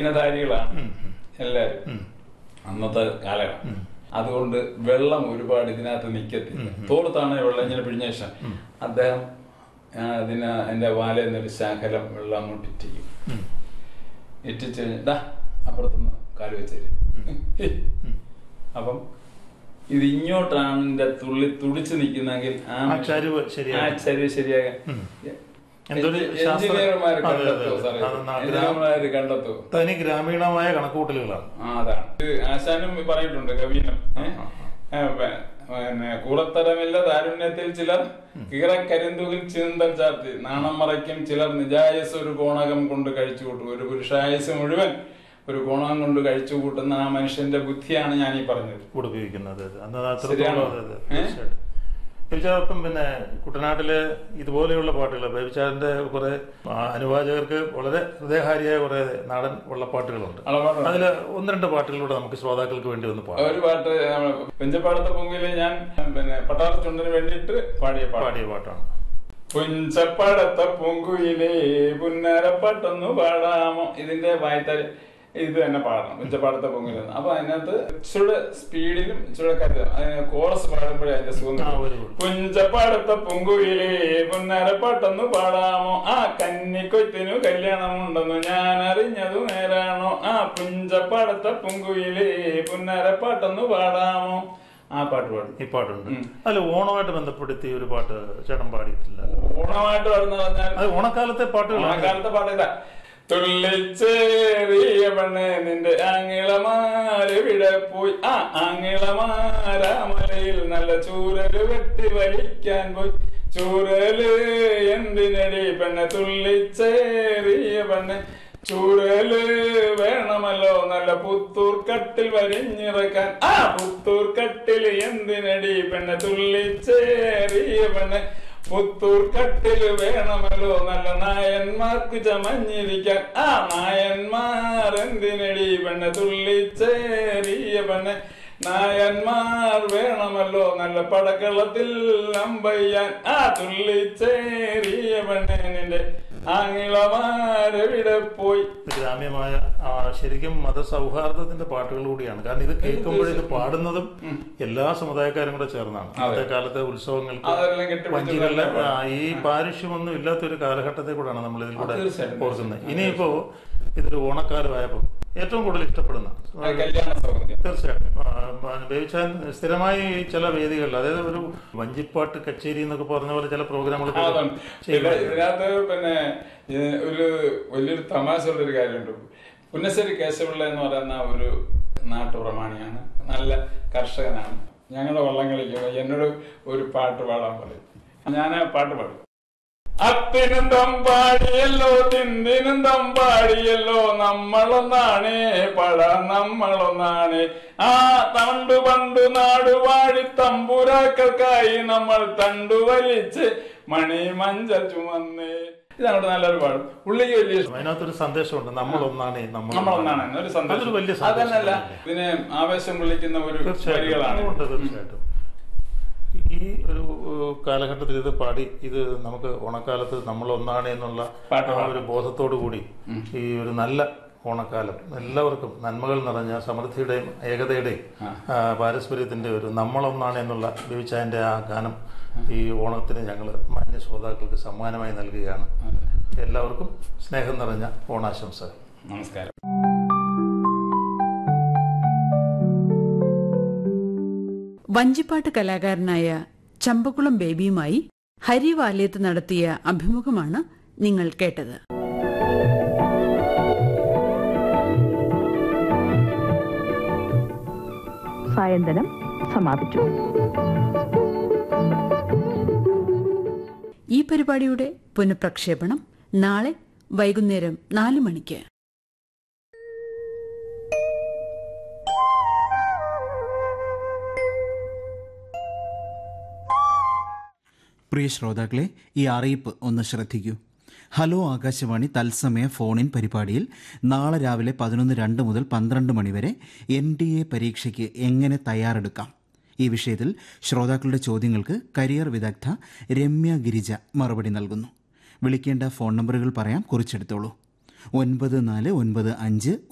നവീനധാരികളാണ് എല്ലാരും അന്നത്തെ കാലമാണ് അതുകൊണ്ട് വെള്ളം ഒരുപാട് ഇതിനകത്ത് നിക്കത്തില്ല തോളത്താണ് വെള്ളം ഇങ്ങനെ പിഴിഞ്ഞ ശേഷം അദ്ദേഹം ആ, അതിന് എന്റെ വാലയിൽ നിന്നൊരു ശകലം വെള്ളം അങ്ങോട്ട് ഇറ്റിക്കും ഇറ്റിച്ച് കഴിഞ്ഞാ അപ്പുറത്തുനിന്ന് കാല് വെച്ചേര് അപ്പം ഇത് ഇങ്ങോട്ടാണ് എന്റെ തുള്ളി തുടിച്ചു നിൽക്കുന്നെങ്കിൽ ആ ആ ചരിവ് ആ ശരിയായി ചരിവ് ശരിയാകാൻ എന്തൊരു ശാസ്ത്ര- എഞ്ചിനീയർമാർ അതെ, അതെ, കണ്ടെത്തുമോ അതെ. സാറേ അത് ന- എഞ്ചിനീയർമാർ കണ്ടെത്തുമോ തനി ഗ്രാമീണമായ കണക്കുകൂട്ടലുകളാണ് ആ അതാണ് ഇത് ആശാനും പറഞ്ഞിട്ടുണ്ട് കവീനം ഏ? ഏ, പ- പിന്നെ കൂടത്തരമില്ല താരുണ്യത്തിൽ ചിലർ കീറക്കരിന്തുകിൽ ചിന്തം ചാർത്തി നാണം മറയ്ക്കും ചിലർ നിജായസ് ഒരു കോണകം കൊണ്ട് കഴിച്ചു കൂട്ടും ഒരു പുരുഷായസ് മുഴുവൻ ഒരു കോണകം കൊണ്ട് കഴിച്ചു കൂട്ടുന്ന ആ മനുഷ്യന്റെ ബുദ്ധിയാണ് ഞാൻ ഈ പറഞ്ഞത് കൂടെ ഉപയോഗിക്കുന്നത് അന്ന് ശരിയാണോ? അത്രത്തോളം അതെ, അതെ, ഏ? തീർച്ചയായിട്ടും ബേബിച്ചാപ്പം പിന്നെ കുട്ടനാട്ടിലെ ഇതുപോലെയുള്ള പാട്ടുകൾ ബേബിച്ചാറിന്റെ കുറെ ആ, അനുവാചകർക്ക് വളരെ ഹൃദയഹാരിയായ കുറെ നാടൻ വള്ളപ്പാട്ടുകളുണ്ട് അളവാണ് അതിൽ ഒന്ന് രണ്ട് പാട്ടുകളിലൂടെ നമുക്ക് ശ്രോതാക്കൾക്ക് വേണ്ടി ഒന്ന് പാടാം ഒരു പാട്ട് പെഞ്ചപ്പാടത്തെ പൊങ്കില് ഞാൻ പിന്നെ പട്ടാള ചുണ്ടന് വേണ്ടിയിട്ട് പാടിയ പാട്ട് പാടിയ പാട്ടാണ് പുഞ്ചപ്പടത്ത പൂങ്കുയിലേ പുന്നരപ്പട്ടൊന്നു പാടാമോ ഇതിന്റെ വായത്താല് ഇത് തന്നെ പാടണം പുഞ്ചപ്പാടത്തെ പൊങ്കില് അപ്പൊ അതിനകത്ത് ഇച്ചിരി സ്പീഡിലും ഇച്ചിരി കരുതണം അതിന് കോറസ് പാടുമ്പോഴേ അതിന്റെ സുഖം ആ, കിട്ടും. ഒരു ഒരു. പുഞ്ചപ്പാടത്ത പൊങ്കുയിലേ പുന്നരപ്പട്ടൊന്നു പാടാമോ ആ കന്നിക്കൊയ്ത്തിനു കല്യാണമുണ്ടെന്നു ഞാൻ അറിഞ്ഞതു നേരാണോ ആ പുഞ്ചപ്പാടത്ത പൊങ്കുയിലേ പുന്നരപ്പട്ടൊന്നു പാടാമോ ആ പാട്ട് പാടും ഈ പാട്ടുണ്ട് അതിൽ ഓണമായിട്ട് ബന്ധപ്പെടുത്തി ഒരു പാട്ട് ചേട്ടൻ പാടിയിട്ടില്ല ഓണമായിട്ട് പാടുന്ന പറഞ്ഞാൽ അത് ഓണക്കാലത്തെ പാട്ടുകളാണ് ഓണക്കാലത്തെ പാട്ടില്ല തുള്ളിച്ചേറിയ പെണ്ണ് നിന്റെ ആങ്ങിളമാര് വിടെ പോയി ആ ആങ്ങിളമാരാമലയിൽ നല്ല ചൂരല് വെട്ടി വലിക്കാൻ പോയി ചൂരല് എന്തിനടി പെണ്ണ് തുള്ളിച്ചേറിയ പെണ്ണ് ചൂരല് വേണമല്ലോ നല്ല പുത്തൂർ കട്ടിൽ വരിഞ്ഞിറക്കാൻ ആ പുത്തൂർ കട്ടിൽ എന്തിനടി പെണ്ണ് തുള്ളിച്ചേറിയ പെണ്ണ് പുത്തൂർ കട്ടില് വേണമല്ലോ നല്ല നായന്മാർക്ക് ചമഞ്ഞിരിക്കാൻ ആ നായന്മാർ എന്തിനടി പെണ്ണ് തുള്ളിച്ചേറിയ പെണ്ണ് നായന്മാർ വേണമല്ലോ നല്ല പടക്കളത്തിൽ അമ്പയ്യാൻ ആ തുള്ളിച്ചേറിയ പെണ്ണ് നിന്റെ ആങ്ങിളമാരെവിടെ പോയി ഗ്രാമ്യമായ ആ, ശരിക്കും മതസൗഹാർദ്ദത്തിന്റെ പാട്ടുകൾ കൂടിയാണ് കാരണം ഇത് കേൾക്കുമ്പോൾ ഇത് പാടുന്നതും എല്ലാ സമുദായക്കാരും കൂടെ ചേർന്നാണ് അന്നത്തെ കാലത്തെ ഉത്സവങ്ങൾക്ക് അതെല്ലാം കെട്ടിപ്പിടിച്ച് വഞ്ചികളിലെ ആ, ഈ പാരിഷ്യമൊന്നും ഇല്ലാത്ത ഒരു കാലഘട്ടത്തെ കൂടാണ് നമ്മൾ ഇതിൽ കൂടെ തീർച്ചയായിട്ടും, ഓർക്കുന്നത് ഇനിയിപ്പോ ഇതൊരു ഓണക്കാലമായപ്പോൾ ഏറ്റവും കൂടുതൽ ഇഷ്ടപ്പെടുന്ന ആ കല്യാണ സൗകര്യം തീർച്ചയായിട്ടും ആ, ബേബിച്ചാൻ സ്ഥിരമായി ചില വേദികളിൽ അതായത് ഒരു വഞ്ചിപ്പാട്ട് കച്ചേരി എന്നൊക്കെ പറഞ്ഞ പോലെ ചില പ്രോഗ്രാമുകൾ അതുണ്ട്. പിന്നെ ഇതിനകത്ത് പിന്നെ ഇത് ഒരു വലിയൊരു തമാശ ഉള്ളൊരു കാര്യമുണ്ട് പുന്നശ്ശേരി കേശവപിള്ള എന്ന് പറയുന്ന ഒരു നാട്ടുപ്രമാണിയാണ് നല്ല കർഷകനാണ് ഞങ്ങളുടെ വള്ളം കളിക്കുമ്പോൾ എന്നോട് ഒരു പാട്ട് പാടാൻ പറയും ഞാൻ ആ പാട്ട് പാടും അത്തിനും തമ്പാടിയല്ലോ തിന്തിനും തമ്പാടിയല്ലോ നമ്മളൊന്നാണേ പട നമ്മളൊന്നാണേ ആ തണ്ടു പണ്ടു നാടുവാഴി തമ്പുരാക്കൾക്കായി നമ്മൾ തണ്ടു വലിച്ച് മണി മഞ്ച ചുമന്നേ ഇതങ്ങോട്ട് നല്ലൊരു പാടും പുള്ളിക്ക് വലിയ ഇഷ്ടം. അതിനകത്തൊരു സന്ദേശമുണ്ട് നമ്മൾ ഒന്നാണ് നമ്മൾ നമ്മളൊന്നാണ് എന്നൊരു അതൊരു വലിയ സന്ദേശം അതന്നല്ല സന്ദേശമാണ്. ഇതിനെ ആവേശം വിളിക്കുന്ന ഒരു തീർച്ചയായിട്ടും വരികളാണ് ഉണ്ട് തീർച്ചയായിട്ടും ഈ ഒരു ഏഹ്, കാലഘട്ടത്തിൽ ഇത് പാടി ഇത് നമുക്ക് ഓണക്കാലത്ത് നമ്മൾ ഒന്നാണ് എന്നുള്ള പാട്ട് ആ ഒരു ബോധത്തോടു കൂടി ഈ ഒരു നല്ല ഓണക്കാലം എല്ലാവർക്കും നന്മകൾ നിറഞ്ഞ സമൃദ്ധിയുടെയും ഏകതയുടെയും ആ, പാരസ്പര്യത്തിന്റെ ഒരു നമ്മളൊന്നാണ് എന്നുള്ള ബിവിച്ചായന്റെ ആ ഗാനം ഈ ഓണത്തിന് ഞങ്ങൾ മാന്യ ശ്രോതാക്കൾക്ക് സമ്മാനമായി നൽകുകയാണ് എല്ലാവർക്കും സ്നേഹം നിറഞ്ഞ ഓണാശംസകൾ നമസ്കാരം വഞ്ചിപ്പാട്ട് കലാകാരനായ ചമ്പക്കുളം ബേബിയുമായി ഹരി വാലയത്ത് നടത്തിയ അഭിമുഖമാണ് നിങ്ങൾ കേട്ടത് സായന്തനം സമാപിച്ചു ഈ പരിപാടിയുടെ പുനഃപ്രക്ഷേപണം നാളെ വൈകുന്നേരം നാല് മണിക്ക് പ്രിയ ശ്രോതാക്കളെ ഈ അറിയിപ്പ് ഒന്ന് ശ്രദ്ധിക്കൂ ഹലോ ആകാശവാണി തത്സമയ ഫോണിൻ പരിപാടിയിൽ നാളെ രാവിലെ പതിനൊന്ന് രണ്ട് മുതൽ പന്ത്രണ്ട് മണിവരെ എൻ ഡി എ പരീക്ഷയ്ക്ക് എങ്ങനെ തയ്യാറെടുക്കാം ഈ വിഷയത്തിൽ ശ്രോതാക്കളുടെ ചോദ്യങ്ങൾക്ക് കരിയർ വിദഗ്ധ രമ്യ ഗിരിജ മറുപടി നൽകുന്നു വിളിക്കേണ്ട ഫോൺ നമ്പറുകൾ പറയാം കുറിച്ചെടുത്തോളൂ ഒൻപത് നാല് ഒൻപത് അഞ്ച്